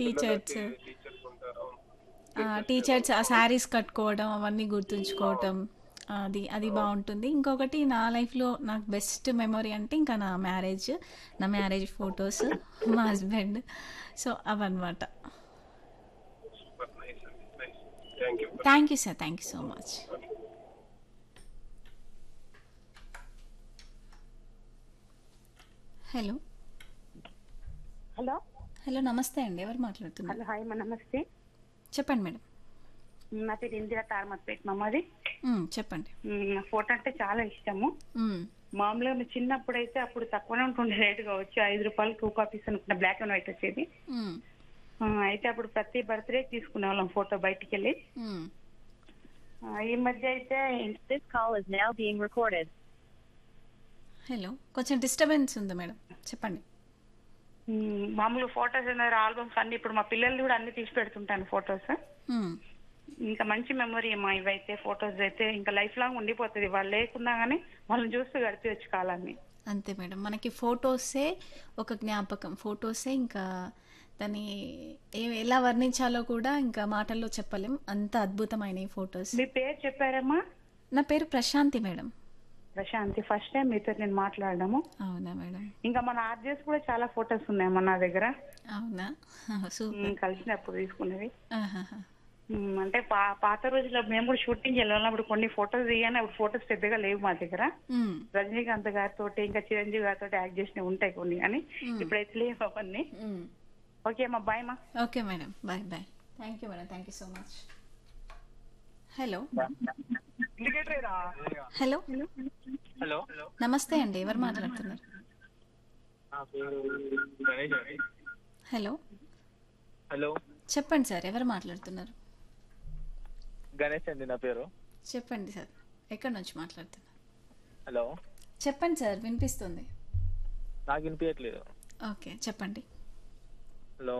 Teachers teachers ఉంటారు teachers ఆ శారీస్ కట్టుకోవడం అవన్నీ గుర్తుంచుకోవటం అది అది బాగుంటుంది ఇంకొకటి నా లైఫ్లో నాకు బెస్ట్ మెమొరీ అంటే ఇంకా నా మ్యారేజ్ నా మ్యారేజ్ ఫొటోస్ మా హస్బెండ్ సో అవన్నమాట సూపర్ నైస్ అండి nice thank you thank you sir thank you so much hello hello hello నమస్తే అండి ఎవరు మాట్లాడుతున్నారు హలో హాయ్ మా నమస్తే చెప్పండి మేడం నా పేరు ఇందిరా తారమత్పేట మాది మ్, చెప్పండి నా ఫోటో అంటే చాలా ఇష్టము మ్, మామూలుగా మేము చిన్నప్పుడు అయితే అప్పుడు తక్కువనే ఉంటుండే రేట్ గా వచ్చి ఐదు రూపాయలు టూ కాపీస్ అనుకున్న బ్లాక్ అండ్ వైట్ వచ్చేది మ్, ఆ, అయితే అప్పుడు ప్రతి బర్త్డే తీసుకునే వాళ్ళం ఫోటో బయటికి వెళ్ళి మ్. ఆ, ఈ మధ్య అయితే This call is now being recorded. Hello కొంచెం డిస్టర్బెన్స్ ఉంది మేడం చెప్పండి మ్, మామూలుగా ఫోటోస్ ఆల్బమ్స్ అన్ని ఇప్పుడు మా పిల్లల్ని కూడా అన్ని తీసి పెడుతుంటాను ఫోటోస్ మ్, ఇంకా మంచి మెమొరీ అమ్మా ఇవైతే ఫోటోస్ అయితే ఇంకా లైఫ్ లాంగ్ ఉండిపోతుంది వాళ్ళు లేకున్నా గానీ వాళ్ళని చూస్తూ గడిపేయచ్చు కాలాన్ని అంతే మేడం మనకి ఫొటోసే ఒక జ్ఞాపకం ఫొటోసే ఇంకా దాన్ని ఏ ఎలా వర్ణించాలో కూడా ఇంకా మాటల్లో చెప్పలేం అంత అద్భుతమైన ఈ ఫొటోస్ మీ పేరు చెప్పారమ్మా నా పేరు Prashanti madam Prashanti first time మీతో నేను మాట్లాడము అవునా మేడం ఇంకా మన ఆర్జెస్ కూడా చాలా ఫొటోస్ ఉన్నాయమ్మా నా దగ్గర అవునా సూపర్ ఉమ్, కలిసినప్పుడు తీసుకున్నవి ఆహాహా. ఉమ్, అంటే పా- పాత రోజుల్లో మేము కూడా షూటింగ్ వెళ్ళినప్పుడు కొన్ని ఫొటోస్ దిగానే అప్పుడు ఫొటోస్ పెద్దగా లేవు మా దగ్గర మ్, రజనీకాంత్ గారితో ఇంకా చిరంజీవి గారితో యాక్ట్ చేసినవి ఉంటాయి కొన్ని కానీ ఇప్పుడైతే లేవు అవన్నీ మ్. ఓకే అమ్మా బాయ్ మా okay madam bye bye thank you madam thank you so much hello hello hello నమస్తే అండి ఎవరు మాట్లాడుతున్నారు నా పేరు గణేష్ అండి హలో హలో చెప్పండి సార్ ఎవరు మాట్లాడుతున్నారు గణేష్ అండి నా పేరు చెప్పండి సార్ ఎక్కడి నుంచి మాట్లాడుతున్నారు హలో చెప్పండి సార్ వినిపిస్తుంది నాకు వినిపించట్లేదు ఓకే చెప్పండి హలో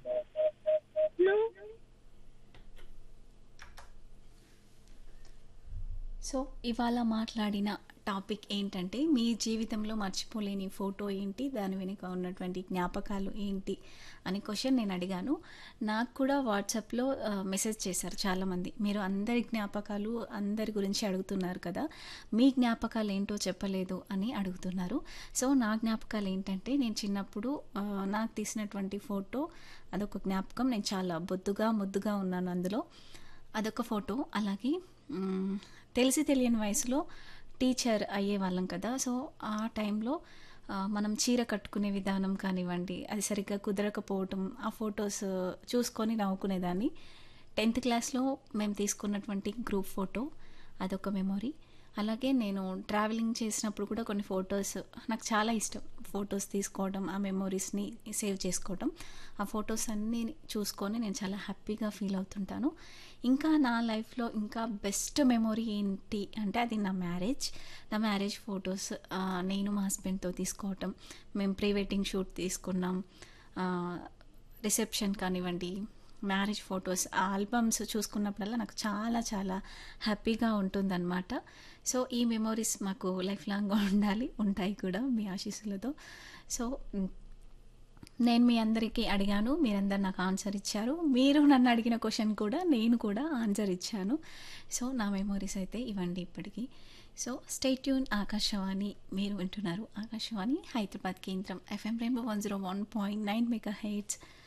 సో ఇవాళ మాట్లాడిన టాపిక్ ఏంటంటే మీ జీవితంలో మర్చిపోలేని ఫోటో ఏంటి దాని వెనుక ఉన్నటువంటి జ్ఞాపకాలు ఏంటి అని క్వశ్చన్ నేను అడిగాను నాకు కూడా వాట్సాప్లో ఆ, మెసేజ్ చేశారు చాలామంది మీరు అందరి జ్ఞాపకాలు అందరి గురించి అడుగుతున్నారు కదా మీ జ్ఞాపకాలు ఏంటో చెప్పలేదు అని అడుగుతున్నారు సో నా జ్ఞాపకాలు ఏంటంటే నేను చిన్నప్పుడు ఆ, నాకు తీసినటువంటి ఫోటో అదొక జ్ఞాపకం నేను చాలా బొద్దుగా ముద్దుగా ఉన్నాను అందులో అదొక ఫోటో అలాగే మ్, తెలిసి తెలియని వయసులో టీచర్ అయ్యే వాళ్ళం కదా సో ఆ టైంలో ఆ, మనం చీర కట్టుకునే విధానం కానివ్వండి అది సరిగ్గా కుదరకపోవటం ఆ ఫొటోస్ చూసుకొని నవ్వుకునేదాన్ని టెన్త్ క్లాస్లో మేము తీసుకున్నటువంటి గ్రూప్ ఫోటో అదొక మెమొరీ అలాగే నేను ట్రావెలింగ్ చేసినప్పుడు కూడా కొన్ని ఫొటోస్ నాకు చాలా ఇష్టం ఫొటోస్ తీసుకోవడం ఆ మెమొరీస్ని సేవ్ చేసుకోవడం ఆ ఫొటోస్ అన్నీ చూసుకొని నేను చాలా హ్యాపీగా ఫీల్ అవుతుంటాను ఇంకా నా లైఫ్లో ఇంకా బెస్ట్ మెమొరీ ఏంటి అంటే అది నా మ్యారేజ్ నా మ్యారేజ్ ఫొటోస్ నేను మా హస్బెండ్తో తీసుకోవటం మేము ప్రీ వెడ్డింగ్ షూట్ తీసుకున్నాం ఆ, రిసెప్షన్ కానివ్వండి మ్యారేజ్ ఫొటోస్ ఆ ఆల్బమ్స్ చూసుకున్నప్పుడల్లా నాకు చాలా చాలా హ్యాపీగా ఉంటుందన్నమాట సో ఈ మెమోరీస్ మాకు లైఫ్ లాంగ్గా ఉండాలి ఉంటాయి కూడా మీ ఆశీస్సులతో సో మ్, నేను మీ అందరికీ అడిగాను మీరందరు నాకు ఆన్సర్ ఇచ్చారు మీరు నన్ను అడిగిన క్వశ్చన్ కూడా నేను కూడా ఆన్సర్ ఇచ్చాను సో నా మెమోరీస్ అయితే ఇవ్వండి ఇప్పటికీ సో స్టేట్యూన్ ఆకాశవాణి మీరు వింటున్నారు ఆకాశవాణి హైదరాబాద్ కేంద్రం FM rainbow one zero one point nine mega heights